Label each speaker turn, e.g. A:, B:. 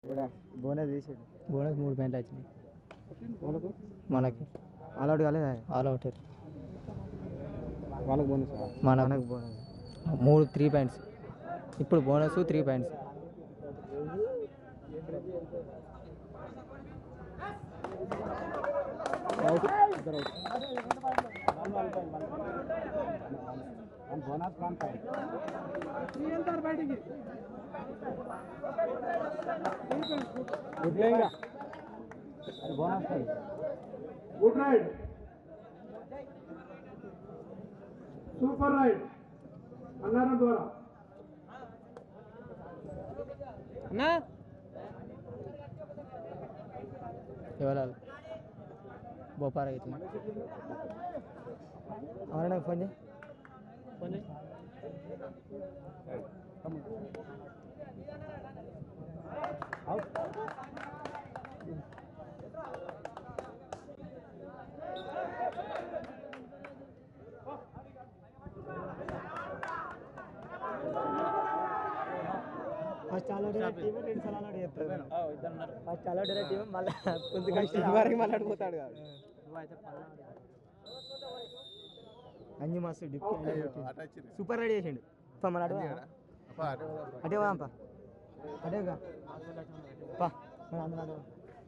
A: Bonus తీసాడు
B: bonus మూడు పాయింట్లు వచ్చినాయి
A: వాళ్ళకు
B: మనకి
A: ఆల్ అవుట్ కాలేదు
B: ఆల్ అవుట్
A: వాళ్ళకి బోనస్
B: మనకు
A: బోనస్
B: మూడు త్రీ పాయింట్స్ ఇప్పుడు బోనస్ త్రీ పాయింట్స్
A: అవుట్ ఇద్దరు out bonus one point good playing bonus
C: good raid super raid అన్నారం ద్వారా
A: అన్నా
B: ఎవరు బొప్పార అవుతుంది
A: అవునా ఫోన్ చేయి ఫస్ట్ ఆల్రెడీ టీమ్ రెండు సార్లు ఆల్రెడీ చెప్తారు ఫస్ట్ ఆల్రెడీ టీమ్ మళ్ళీ కొంచెం వరకు మళ్ళీ అడిపోతాడు కాదు అంజి మస్తు డిప్ సూపర్ రెడీ చేసిండు పా మన అడుగు అటే పోదాం పా అటేగా పా మన అందరం అటు పోదాం.